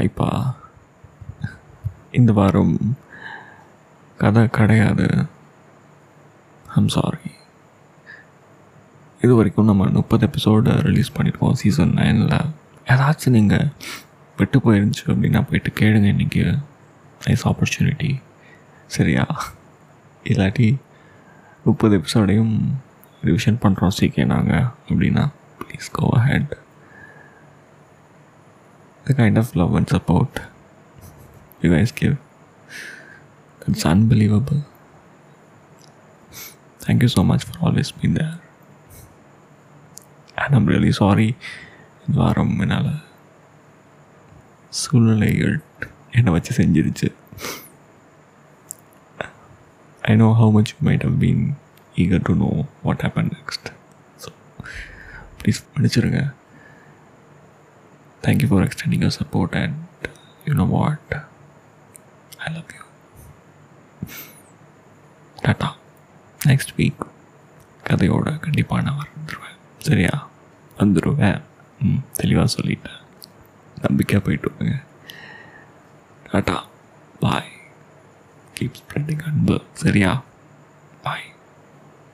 வாய்ப்பா இந்த வாரம் கதை கிடையாது ஐம் சாரி இது வரைக்கும் நம்ம முப்பது எபிசோடு ரிலீஸ் பண்ணியிருக்கோம் சீசன் நைனில் ஏதாச்சும் நீங்கள் விட்டு போயிருந்துச்சு அப்படின்னா போயிட்டு கேளுங்க இன்றைக்கி நைஸ் ஆப்பர்ச்சுனிட்டி சரியா இல்லாட்டி முப்பது எபிசோடையும் ரிவிஷன் பண்ணுறோம் சீக்கிரம் நாங்கள் அப்படின்னா please go ahead the kind of love and support you guys give it's unbelievable thank you so much for always been there and I'm really sorry இந்த வாரம் என்னால் சூழ்நிலைகள் என்னை வச்சு செஞ்சிருச்சு I know how much you might have been eager to know what happen next so please மன்னிச்சிருங்க thank you for extending your support and you know what I love you tata next week கதையோட கண்டிப்பாக நான் வந்துடுவேன் சரியா வந்துடுவேன் ம் தெளிவாக சொல்லிட்டேன் நம்பிக்கையாக போயிட்டு வாங்க டாட்டா பாய் கீப் ஸ்ப்ரெண்டிங் அன்பு சரியா பாய்